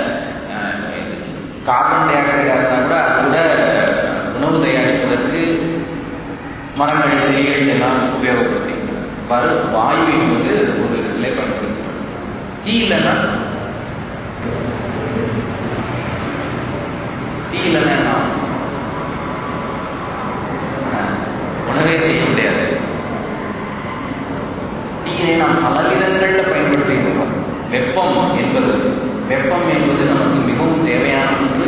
கார்பன் டை ஆக்சைடாக இருந்தால் கூட அது கூட உணவு தயாரிப்பதற்கு மரங்கள் செடிகள் எல்லாம் உபயோகப்படுத்துகின்றன வரு வாயு என்பது ஒரு நிலை பயன்படுத்துகிறது தீ இல்லைன்னா தீ இல்லைன்னா என்ன ஆகும்? உணவே செய்ய முடியாது தீயினை நாம் பல விதங்கள்ல பயன்படுத்துகின்றோம் வெப்பம் என்பது வெப்பம் என்பது நமக்கு மிகவும் தேவையான ஒன்று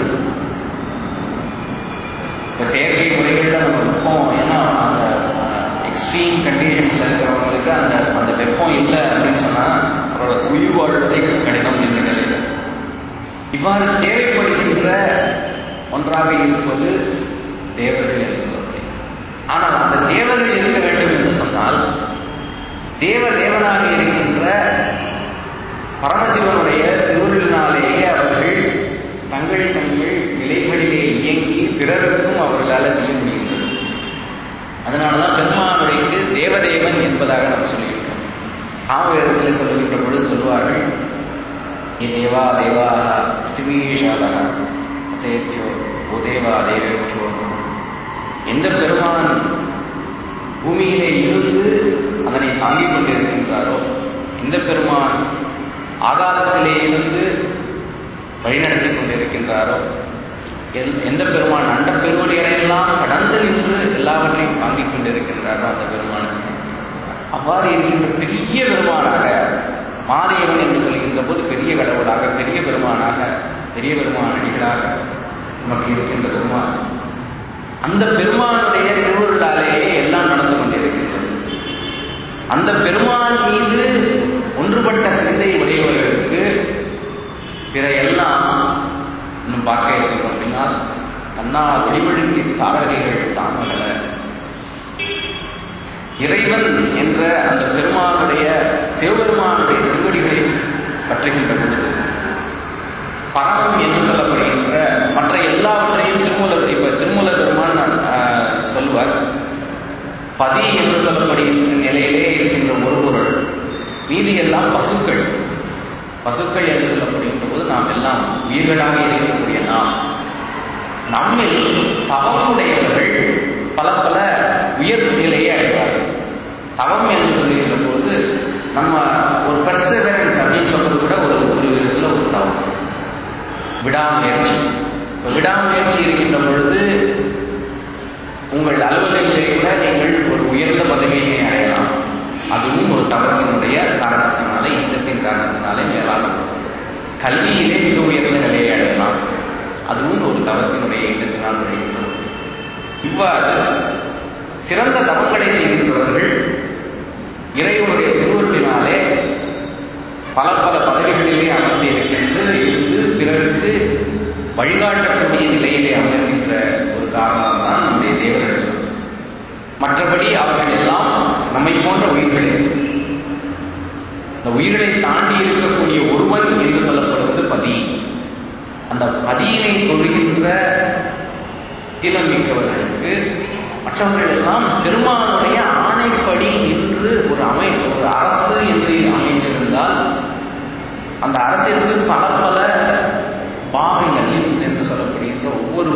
இப்போ செயற்கை முறைகளில் நம்ம வெப்பம் ஏன்னா அந்த எக்ஸ்ட்ரீம் கண்டிஷன்ஸில் இருக்கிறவங்களுக்கு அந்த அந்த வெப்பம் இல்லை அப்படின்னு சொன்னால் அவரோட உயிர் வாழ்வதை கடினம் என்ற நிலையில் இவ்வாறு தேவைப்படுகின்ற ஒன்றாக இருப்பது தேவர்கள் என்று சொல்லப்படுகிறது ஆனால் அந்த தேவர்கள் இருக்க வேண்டும் என்று சொன்னால் தேவ தேவனாக இருக்கின்ற பரமசிவனுடைய திருவிழினாலேயே அவர்கள் தங்கள் தங்கள் நிலைகளிலே இயங்கி பிறருக்கும் அவர்களால் செய்ய முடிகின்றது அதனாலதான் பெருமானுடைக்கு தேவதேவன் என்பதாக நாம் சொல்லுகின்றோம் ஆவேதத்தில் சொல்லுகின்ற பொழுது சொல்வார்கள் ஏ தேவா தேவாக பிருத்திவீஷாலக ததேபியோ ஓ தேவா தேவேபியோ எந்த பெருமான் பூமியிலே இருந்து அதனை தாங்கிக் கொண்டிருக்கின்றாரோ எந்த பெருமான் ஆகாசத்திலே இருந்து வழிநடத்தி கொண்டிருக்கின்றாரோ எல்- எந்த பெருமான் அண்ட பெருவழிகளையெல்லாம் கடந்து நின்று எல்லாவற்றையும் தாங்கிக் கொண்டிருக்கின்றாரோ அந்த பெருமான் அவ்வாறு இருக்கின்ற பெரிய பெருமானாக மாதேவன் என்று சொல்கின்ற போது பெரிய கடவுளாக பெரிய பெருமானாக பெரிய பெருமான் அடிகளாக நமக்கு இருக்கின்ற பெருமான் அந்த பெருமானுடைய திருவருளாலேயே எல்லாம் நடந்து கொண்டிருக்கின்றது அந்த பெருமான் மீது ஒன்றுபட்ட சிந்தை உடையவர்களுக்கு பிற எல்லாம் இன்னும் பார்க்க இருக்கிறோம் அப்படின்னா தன்னால் ஒளிவழுக்கி தாரகைகள் தாமல்ல இறைவன் என்ற அந்த பெருமானுடைய சிவபெருமானுடைய திருவடிகளை பற்றுகின்ற பொழுது பரம் என்று சொல்லப்படுகின்ற மற்ற எல்லாவற்றையும் திருமூலர் இப்ப திருமூலர் பெருமான் ஆஹ், சொல்வார் பதி என்று சொல்லப்படுகின்ற நிலையிலே இருக்கின்ற ஒரு பொருள் மீதி எல்லாம் பசுக்கள் பசுக்கள் என்று சொல்லப்படுகின்ற போது நாம் எல்லாம் உயிர்களாக இருக்கக்கூடிய நாம் நம்மில் தவமுடையவர்கள் பல பல உயர் நிலையை அடைவார்கள் தவம் என்று சொல்லுகின்ற போது நம்ம ஒரு பர்சவரன்ஸ் அப்படின்னு சொல்றது கூட ஒரு ஒரு விதத்தில் ஒரு தவம் விடாமுயற்சி இப்ப விடாமுயற்சி இருக்கின்ற பொழுது உங்கள் அலுவலகத்திலே கூட நீங்கள் ஒரு உயர்ந்த பதவியை அடையலாம் அதுவும் ஒரு தவத்தினுடைய காரணத்தினாலே யுத்தத்தின் காரணத்தினாலே மேலான கல்வியிலே மிக உயர்ந்த நிலையை அடையலாம் அதுவும் ஒரு தவத்தினுடைய யுத்தத்தினால் விளைகின்றது இவ்வாறு சிறந்த தவங்களை செய்கின்றவர்கள் இறைவனுடைய திருவருளினாலே பல பல பதவிகளிலே அமர்ந்து இருக்கின்ற இருந்து பிறருக்கு வழிகாட்டக்கூடிய நிலையிலே அமர்கின்ற ஒரு காரணம் தான் நம்முடைய தேவர்கள் மற்றபடி அவர்கள் எல்லாம் நம்மை போன்ற உயிர்களே இந்த உயிர்களை தாண்டி இருக்கக்கூடிய ஒருவன் என்று சொல்லப்படுவது பதி அந்த பதியினை தொழுகின்ற தினம் மிக்கவர்களுக்கு மற்றவர்கள் எல்லாம் பெருமானுடைய ஆணைப்படி நின்று ஒரு அமை ஒரு அரசு என்று அமைந்திருந்தால் அந்த அரசிற்கு பல பல பாகங்கள் என்று சொல்லப்படுகின்ற ஒவ்வொரு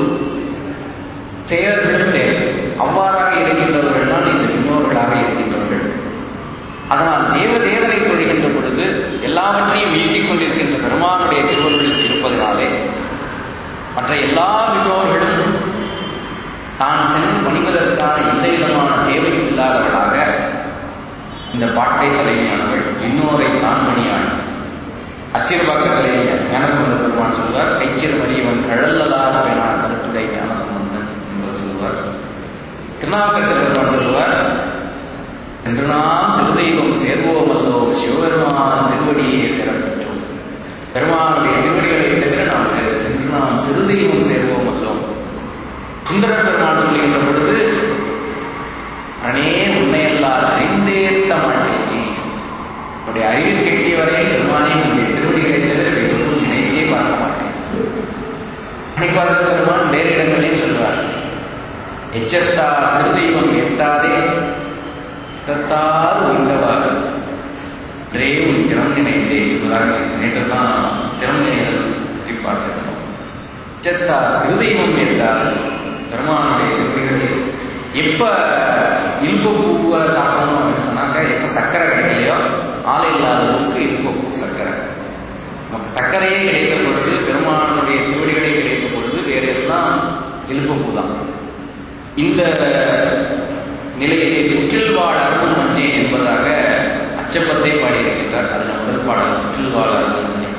செயல்களும் தேவை அவ்வாறாக இருக்கின்றவர்கள் தான் இந்த இன்னொருவர்களாக இருக்கின்றவர்கள் அதனால் தேவ தேவனை தொழுகின்ற பொழுது எல்லாவற்றையும் ஈட்டிக் கொண்டிருக்கின்ற பெருமானுடைய திருவருளில் இருப்பதனாலே மற்ற எல்லா விண்ணோர்களும் தான் சென்று பணிவதற்கான எந்த விதமான தேவையும் இல்லாதவளாக இந்த பாட்டை தலைமையானவள் இன்னோரை தான் பணியாள் அச்சிறுபாக்கத்திலே ஞானசம்பந்த பெருமான் சொல்வார் கைச்சிறு மரியவன் கழல்லலார் வேணா கருத்துடை ஞானசம்பந்தன் என்பவர் சொல்வார் திருநாவுக்கரசர் பெருமான் சொல்வார் என்று நாம் சிறுதெய்வம் சேர்வோம் அல்லோம் சிவபெருமான் திருவடியே சேரப்பெற்றோம் பெருமானுடைய திருவடிகளை தவிர நாம் வேறு சென்று நாம் சிறுதெய்வம் சேர்வோம் அல்லோம் சுந்தர பெருமான் சொல்லுகின்ற பொழுது அனே உன்னையெல்லாம் அறிந்தேத்த மாட்டேனே உடைய அறிவில் கெட்டிய வரை பெருமானே உன்னுடைய திருவடிகளை தவிர எதுவும் நினைத்தே பார்க்க மாட்டேன் அனைப்பாத பெருமான் வேறு இடங்களில் சொல்வார் எச்சத்தார் சிறுதெய்வம் எட்டாதே எத்தத்தார் உயிர்ந்தவாறு ஒரே உன் திறம் நினைத்தே என்பதாக நேற்று தான் திறம் நினைதல் பற்றி பார்க்கிறோம் எச்சத்தார் சிறுதெய்வம் எட்டார் பெருமானுடைய திருவடிகளில் எப்ப இன்ப பூவை தாக்கணும் அப்படின்னு சொன்னாக்க எப்ப சர்க்கரை கிடைக்கலையோ ஆலை இல்லாதவங்களுக்கு இன்ப பூ சர்க்கரை நமக்கு சர்க்கரையே கிடைத்த பொழுது பெருமானுடைய திருவடிகளே கிடைத்த பொழுது வேற எல்லாம் இன்ப பூ தான் இந்த நிலையிலே புற்றில் வாழ அருள் மஞ்சேன் என்பதாக அச்சப்பத்தை பாடியிருக்கின்றார் அதில் முதல் பாடல் புற்றில் வாழ அருள் மஞ்சேன்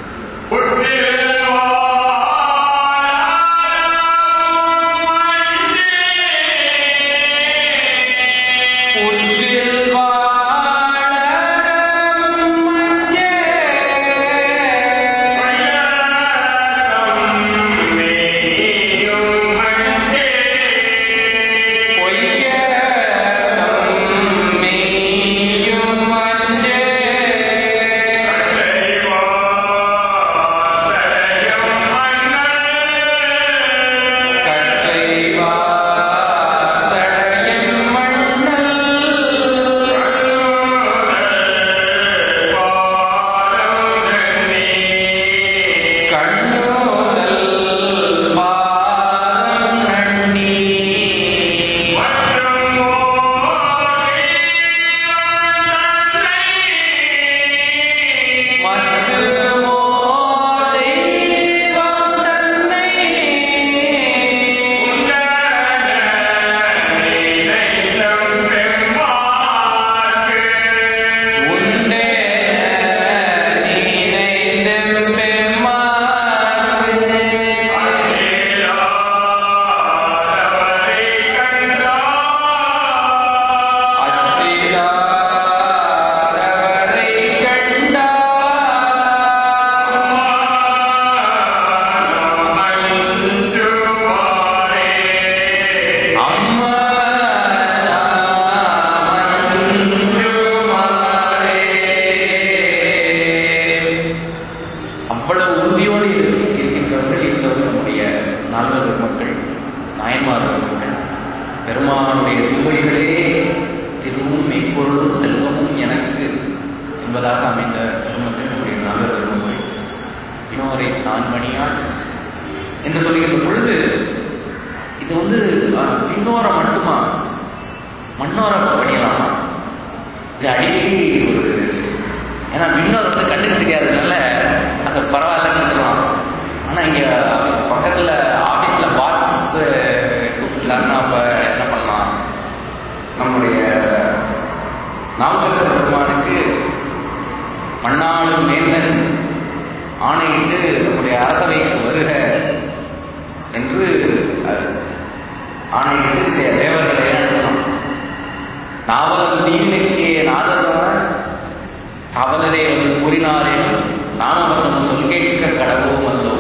புற்றில் வாழ அருள் அவ்வளவு உறுதியோடு இரு- இருக்கின்றவர்கள் இருந்தவர்கள் நம்முடைய நால்வர் பெருமக்கள் நாயன்மார் பெருமக்கள் பெருமானுடைய திருவடிகளே திருவும் மெய்ப்பொருளும் செல்வமும் எனக்கு என்பதாக அமைந்த பெருமக்கள் நம்முடைய நால்வர் பெருமக்கள் இன்னொரை நான் மணியாள் என்று சொல்லுகின்ற பொழுது இது வந்து அஹ், பின்னோரை மட்டுமா மண்ணோரை படியலாமா இது அடிக்கடி ஒரு ஏன்னா விண்ணோர் வந்து கண்ணுக்கு தெரியாததுனால அது பரவாயில்லன்னு விட்டுருவான் ஆனா இங்க பக்கத்துல ஆபீஸ்ல பாஸ் கூப்பிட்டுலான்னா அப்ப என்ன பண்ணலாம் நம்முடைய நாமக்கல் பெருமானுக்கு மண்ணாளும் மேந்தன் ஆணையிட்டு நம்முடைய அரசவைக்கு வருக என்று அஹ், ஆணையிட்டு சே- சேவர்களை அனுப்பலாம் நாவலன் தீமைக்கே நாதரான அவனரே வந்து கூறினாரே நாம் அவன் சொல் கேட்க கடவோம் வந்தோம்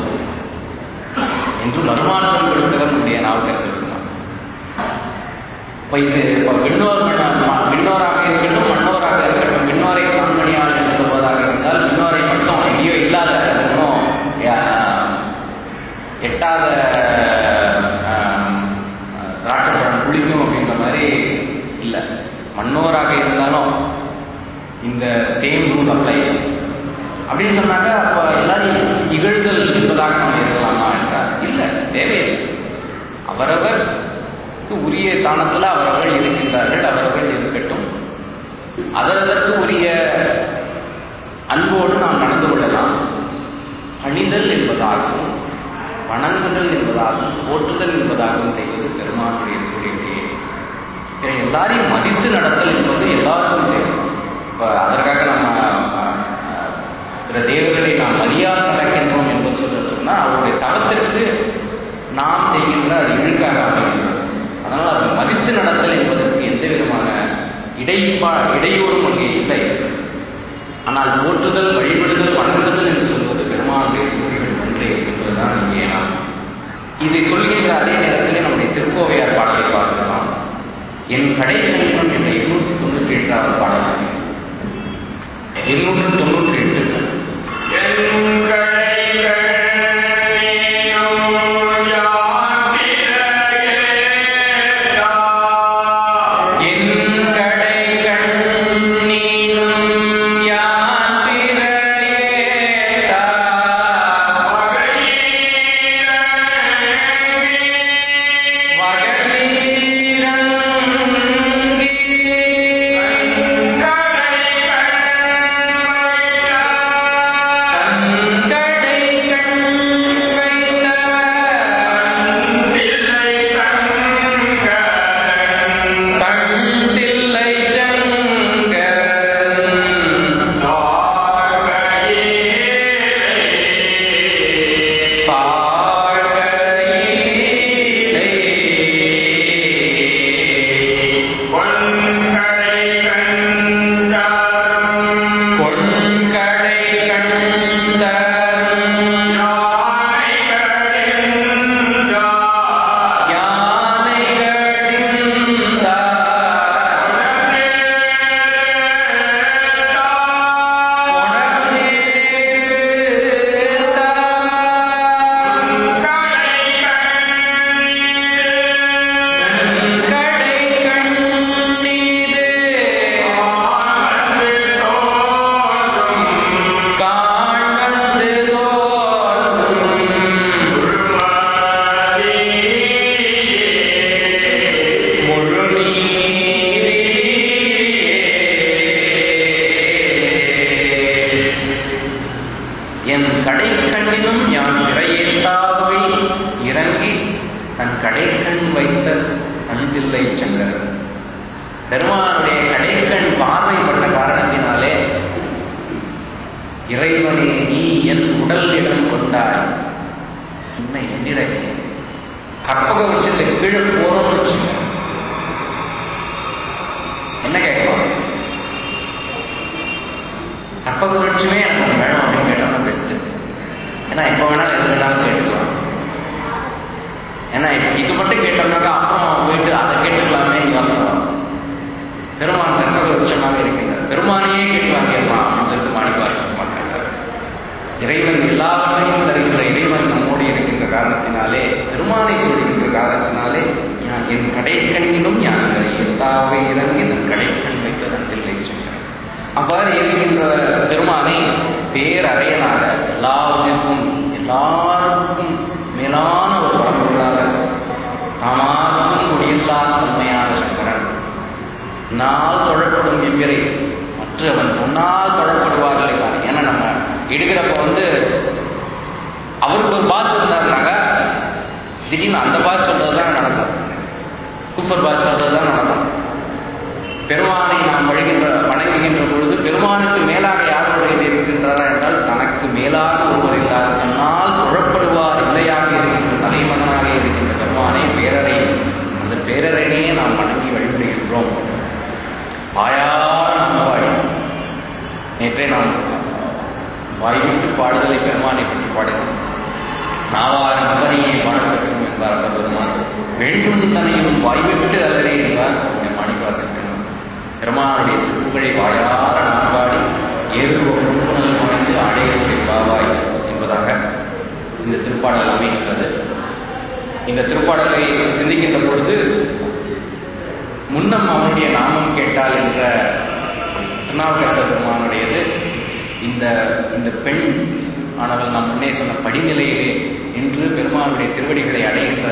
என்று மறுமாற்றம் கொடுத்தவர் நம்முடைய நாவுக்கரசர் பெருமான். இப்ப இது இப்ப விண்ணோர் மண்ண- ம- விண்ணோராக இருக்கட்டும் மண்ணோராக இருக்கட்டும் விண்ணோரை காண்மணியால் என்று சொல்வதாக இருந்தால் விண்ணோரை மட்டும் எங்கேயோ இல்லாத இன்னும் ஆஹ், எட்டாத ஆஹ், திராட்சைப்பழம் குளிக்கும் அப்படின்ற மாதிரி இல்லை மண்ணோராக இருந்தாலும் இந்த சேம் ரூல் அப்ளைஸ் அப்படின்னு சொன்னாங்க அப்ப எல்லாரும் இகழ்தல் என்பதாக நம்ம இருக்கலாமா என்றால் இல்ல தேவையில்லை அவரவருக்கு உரிய தானத்துல அவரவர்கள் இருக்கின்றார்கள் அவரவர்கள் இருக்கட்டும் அதற்கு உரிய அன்போடு நாம் நடந்து கொள்ளலாம் பணிதல் என்பதாகவும் வணங்குதல் என்பதாகவும் போற்றுதல் என்பதாகவும் செய்வது பெருமானுடைய திருவடியிலேயே பிற எல்லாரையும் மதித்து நடத்தல் என்பது எல்லாருக்கும் தேவை இப்போ அதற்காக நம்ம அஹ், பிற தேவர்களை நாம் மதியாது நடக்கின்றோம் என்பது சொல்ல சொன்னால் அவருடைய தவத்திற்கு நாம் செய்கின்ற அது இழுக்காக அமைகின்றது அதனால் அதை மதித்து நடத்தல் என்பதற்கு எந்த விதமான இடைப்பா இடையூறும் அங்கே இல்லை ஆனால் போற்றுதல் வழிபடுதல் வணங்குதல் என்று சொல்வது பெருமானுடைய திருவிகள் ஒன்றே என்பதுதான் இங்கே நாம் இதை சொல்கின்ற அதே நேரத்தில் நம்முடைய திருக்கோவையார் பாடலை பார்க்கலாம் என் கடை கணிதம் என்ற எண்ணூற்றி தொண்ணூற்றி எட்டாவது பாடல் எண்ணூற்று தொண்ணூற்றி எட்டு என் கடை கண்ணீரும் யான் பிறரேத்தா. கண்கடை கண் வைத்த கண்டில்லை சங்கரன் பார்க்கையிலே பொன்கடை கண்டரும் யானை கடை கண்ணீது காண்பது தோன்றும் முழு என் கடைக்கண்ணிலும் யான் விரையேற்றாகவே இறங்கி தன் கடைக்கண் வைத்த தந்தில்லை சங்கரன் பெருமானுடைய கடைக்கண் பார்வைப்பட்ட காரணத்தினாலே இறைவனே நீ என் உடல் இடம் கொண்டாய் உன்னை எண்ணிறக்கி கற்பக உச்சத்தை கீழே போறோம்னு வச்சுக்கோ என்ன கேட்கலாம் கற்பக விருட்சமே எனக்கு ஒண்ணு வேணும் அப்படின்னு கேட்டோம்னா பெஸ்ட் ஏன்னா எப்போ வேணாலும் எது வேணாலும் கேட்டுக்கலாம் ஏன்னா இப்ப இது மட்டும் கேட்டோம்னாக்கா அப்புறம் போயிட்டு அதை கேட்டுக்கலாமே யோசனை வரும் பெருமான் கற்பக விருட்சமாக இருக்கின்றார் பெருமானையே கேட்டு வாங்கிடலாம் அப்படின்னு சொல்லிட்டு மாணிக்க மாட்டாங்க இறைவன் எல்லாவற்றையும் தருகின்ற இறைவன் நம்மோடு இருக்கின்ற காரணத்தினாலே பெருமானை கூறுகின்ற காரணத்தினாலே நான் என் கடைக்கண்ணிலும் யான் எல்லாக இறங்கி தன் கடைக்கண் வைத்த தந்தில்லை சொன்னேன் அவ்வாறு இருக்கின்ற பெருமானை பேரறையனாக எல்லாவற்றிற்கும் எல்லாருக்கும் மேலான ஒரு வரம்பொருளாக தாமார்க்கும் முடியில்லாத தன்மையான சங்கரன் நாள் தொழப்படும் எவ்விரை மற்றவன் தன்னால் தொழப்படுவார்கள் என்றார். ஏன்னா நம்ம எடுக்கிறப்ப வந்து அவருக்கு ஒரு பாஸ் இருந்தாருனாங்க திடீர்னு அந்த பாஸ் சொல்றது தான் நடக்கும் சூப்பர் பாஸ் சொல்றது தான் நடக்கும் பெருமானை நாம் வழிகின்ற வணங்குகின்ற பொழுது பெருமானுக்கு மேலாக யாருடைய இருக்கின்றாரா என்றால் தனக்கு மேலாக ஒருவர் இல்லாத தன்னால் தொழப்படுவார் இல்லையாக இருக்கின்ற தலைமகனாக இருக்கின்ற பெருமானை பேரறை அந்த பேரறையே நாம் வணங்கி வழிபடுகின்றோம் வாயார நம்ம பாடி நேற்றே நாம் வாய்விட்டு பாடுதலை பெருமானை பற்றி பாடுகிறோம் நாவார மகனையே பாடப்பெற்றும் என்பார் அந்த பெருமான் வேண்டும் தனையும் வாய்விட்டு அல்லரே என்பார் நம்முடைய மாணிக்கவாசன் பெருமான் பெருமானுடைய திருப்புகழை வாயார நாம் பாடி ஏதோ புனல் மறைந்து அடையக்கூடிய பாவாய் என்பதாக இந்த திருப்பாடல் அமைகின்றது இந்த திருப்பாடலை சிந்திக்கின்ற பொழுது முன்னம் அவனுடைய நாமம் கேட்டால் என்ற திருநாவுக்கரச பெருமானுடையது இந்த இந்த பெண் ஆனவள் நாம் முன்னே சொன்ன படிநிலையிலே இன்று பெருமானுடைய திருவடிகளை அடைகின்ற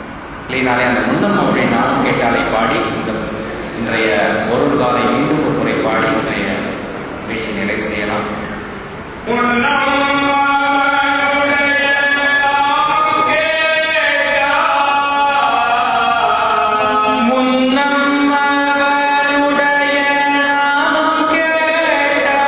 நிலையினாலே அந்த முன்னம் அவருடைய நாமம் கேட்டாலை பாடி இந்த இன்றைய ஒரு காலை மீண்டும் ஒரு முறை பேசி நிறைவு செய்யலாம் முன்னம் அவருடைய நாமம் கேட்டாள்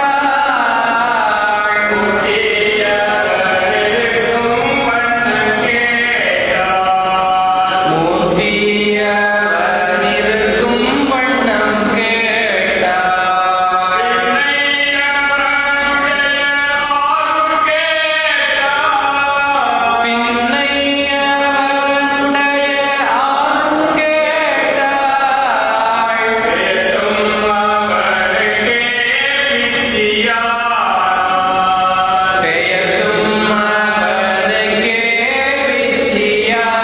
மூர்த்தியவனிருக்கும் வண்ணம் கேட்டாள் பின்னையவனுடைய ஆறும் கேட்டாள் பெயர்க்கும் அவனுக்கே பிச்சியானாள்.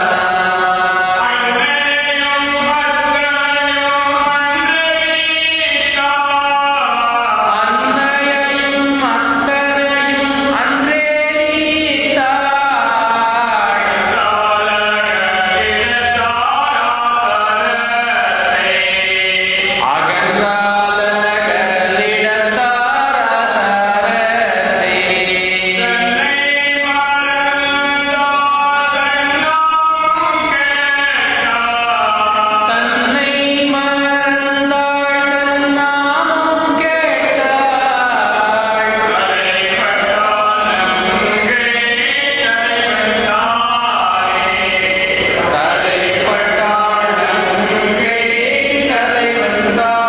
அன்னையையும் அத்தனையும் அன்றே நீத்தாள். அகன்றால கல்லிடத்தாரதரத்தை. தன்னை மறந்தாள் தன் நாமம் கேட்டாள். தலைப்பட்டாள் நங்கை தலைவந்தாளே.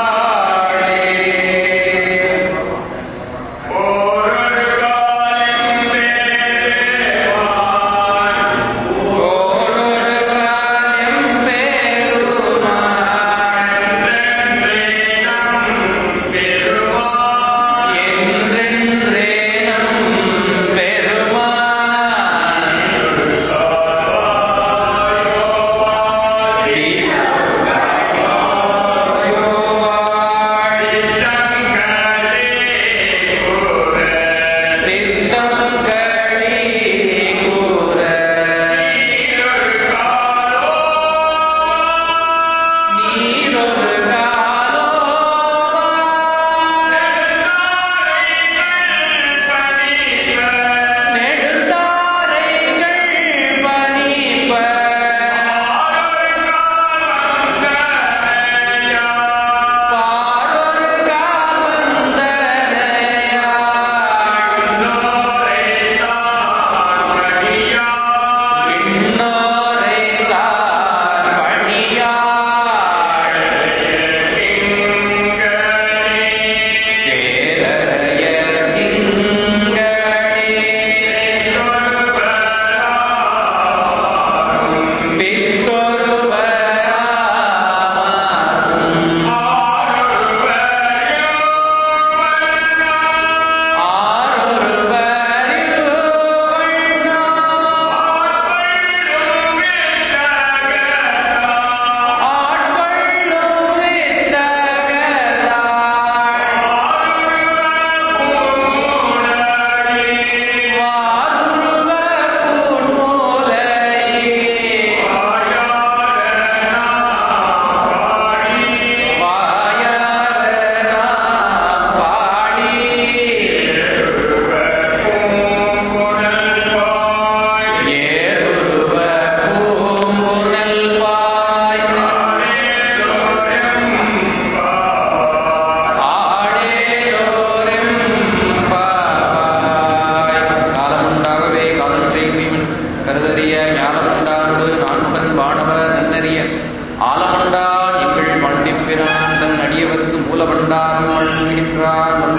ஓரொரு காலம் பெருமாள் என்றென்றே நம் பெருமாள் சித்தம் களி கூற நீரொரு காலோ நெடுந்தாரைகள் பணிப்ப பாரொரு காவந்தரையாள் விண்ணோரை தார் பணியாள் பேரறையர் திங்களே பித்தொருவராமாறும் ஏறுருவ பூங்குழல் பாய் காலமுண்டாகவே காலம் செய்யும் கருதறிய ஞானமுண்டானோடு நான்முகன் வானவர் நன்னறிய ஆலமண்டான் எங்கள் பண்டிப்பிரான் தன் அடியவர்க்கு மூலமண்டான் வழங்குகின்றார்